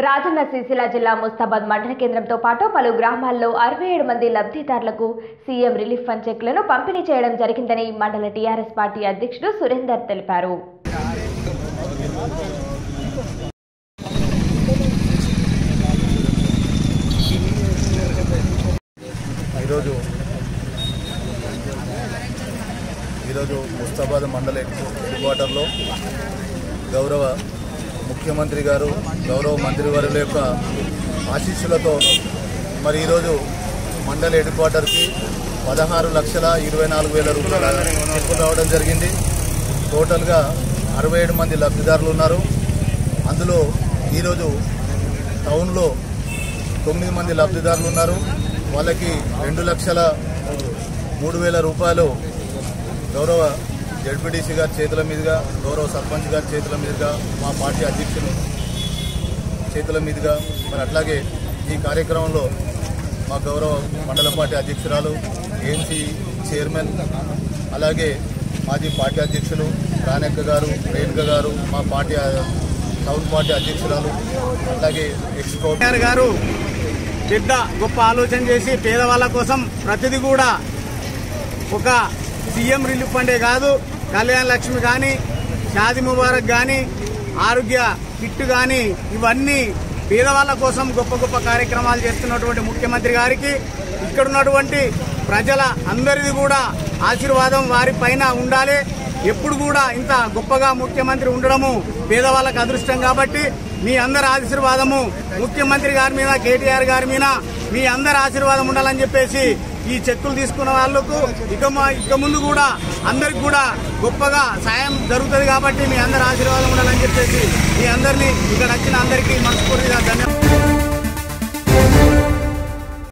రాజన్న సిరిసిల్ల జిల్లా ముస్తాబాద్ మండల కేంద్రంతో పాటు పలు గ్రామాల్లో అరవై ఏడు మంది లబ్ధిదారులకు సీఎం రిలీఫ్ ఫండ్ చెక్లను పంపిణీ చేయడం జరిగిందని మండల టీఆర్ఎస్ పార్టీ అధ్యక్షుడు సురేందర్ తెలిపారు ఈరోజు ఈరోజు ముస్తాబాద్ మండల హెడ్ క్వార్టర్లో గౌరవ ముఖ్యమంత్రి గారు గౌరవ మంత్రివర్యుల యొక్క ఆశీస్సులతో మరి ఈరోజు మండల హెడ్ క్వార్టర్కి పదహారు లక్షల ఇరవై నాలుగు వేల రూపాయల చెక్కులు రావడం జరిగింది టోటల్గా అరవై ఏడు మంది లబ్ధిదారులు ఉన్నారు అందులో ఈరోజు టౌన్లో తొమ్మిది మంది లబ్ధిదారులు ఉన్నారు వాళ్ళకి రెండు లక్షల మూడు వేల రూపాయలు గౌరవ జడ్పీటీసీ గారి చేతుల మీదుగా గౌరవ సర్పంచ్ గారి చేతుల మీదుగా మా పార్టీ అధ్యక్షులు చేతుల మీదుగా మరి అట్లాగే ఈ కార్యక్రమంలో మా గౌరవ మండల పార్టీ అధ్యక్షురాలు ఏఎంసీ చైర్మన్ అలాగే మాజీ పార్టీ అధ్యక్షులు రానెక్క గారు రేణుక గారు మా పార్టీ టౌన్ పార్టీ అధ్యక్షురాలు అలాగే ఎక్స్కో కేసీఆర్ గారు పెద్ద గొప్ప ఆలోచన చేసి పేదవాళ్ళ కోసం ప్రతిదీ కూడా ఒక సీఎం రిలీఫ్ ఫండే కాదు కళ్యాణ లక్ష్మి కానీ షాది ముబారక్ కానీ ఆరోగ్య కిట్ కానీ ఇవన్నీ పేదవాళ్ళ కోసం గొప్ప గొప్ప కార్యక్రమాలు చేస్తున్నటువంటి ముఖ్యమంత్రి గారికి ఇక్కడ ఉన్నటువంటి ప్రజల అందరిది కూడా ఆశీర్వాదం వారి పైన ఉండాలి ఎప్పుడు కూడా ఇంత గొప్పగా ముఖ్యమంత్రి ఉండడము పేదవాళ్ళకు అదృష్టం కాబట్టి మీ అందరి ఆశీర్వాదము ముఖ్యమంత్రి గారి మీద కేటీఆర్ గారి మీద మీ అందరి ఆశీర్వాదం ఉండాలని చెప్పేసి ఈ చెక్కులు తీసుకున్న వాళ్ళకు ఇక మా- ఇక ముందు కూడా అందరికి కూడా గొప్పగా సాయం జరుగుతుంది కాబట్టి మీ అందరి ఆశీర్వాదం ఉండాలని చెప్పేసి మీ అందరినీ ఇక్కడ వచ్చిన అందరికీ మనస్ఫూర్తిగా ధన్యవాదాలు